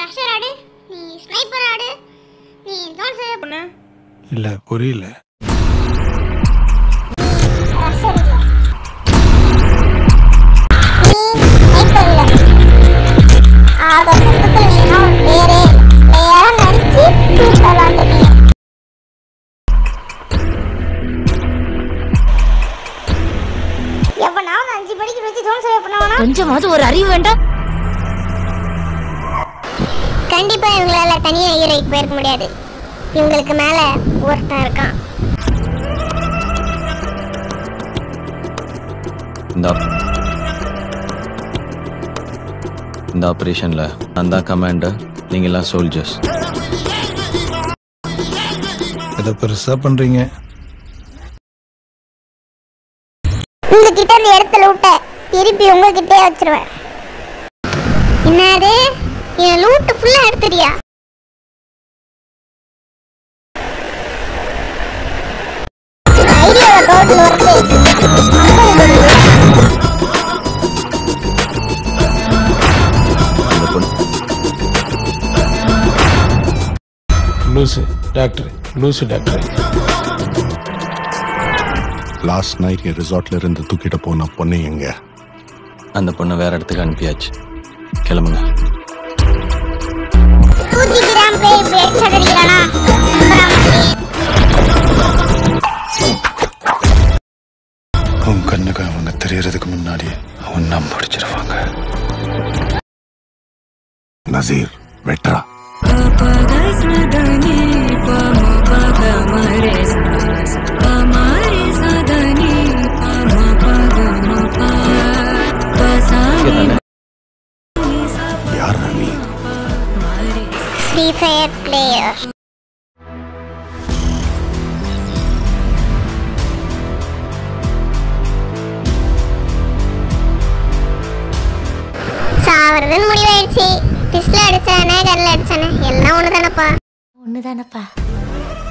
ரஷர் ஆடு நீ ஸ்னைப்பர் ஆடு நீ ஜோன் சேவ் பொண்ணு இல்ல புரியல ரஷர் இல்ல நீ ஸ்னைப்பர் இல்ல ஆக மொத்தத்தில் நீங்க வேறே பிளேயரா நடிச்சு சூப்பர் விளாண்டுட்டீங்க எவனாவது அஞ்சு படிக்க வச்சு ஜோன் சேவ் பண்ணவனா கொஞ்சமாவது ஒரு அறிவு வேண்டாம் கண்டிப்பா இவங்களால தனியா ஹீரோய்க்கு போயிருக்க முடியாது இவங்களுக்கு மேல ஒருத்தன் இருக்கான் இந்த op- இந்த ஆப்ரேஷனில் நான் தான் கமாண்டர் நீங்களாம் சோல்ஜர்ஸ் இதை பெருசா பண்றீங்க உங்ககிட்ட இருந்து எடுத்த லூட்டை திருப்பி உங்ககிட்டே வச்சிருவேன் என்னது என் லூட்டு ஃபுல்லா எடுத்துறியா ஐடியாவை கவுட்டு வருது அந்த பொண்ணு லூசு டாக்டர் லூசு டாக்டர் லாஸ்ட் நைட் என் ரிசார்ட்ல இருந்து தூக்கிட்டு போன பொண்ணு எங்க அந்த பொண்ணை வேற இடத்துக்கு அனுப்பியாச்சு கிளம்புங்க டூ ஜிபி ரேம் போய் இப்படி ஹெட்செட் அடிக்கிறானா உன் கண்ணுக்கு அவங்க தெரியறதுக்கு முன்னாடி அவன் நம்ம பிடிச்சிருவாங்க நசீர் வெட்ரா யார் நீ ஃப்ரீ ஃபயர் பிளேயர் சாவறதுன்னு முடிவாயிடுச்சு பிஸ்ல அடிச்சானே கல்ல அடிச்சானே எல்லாம் ஒண்ணு தானப்பா ஒண்ணுதானப்பா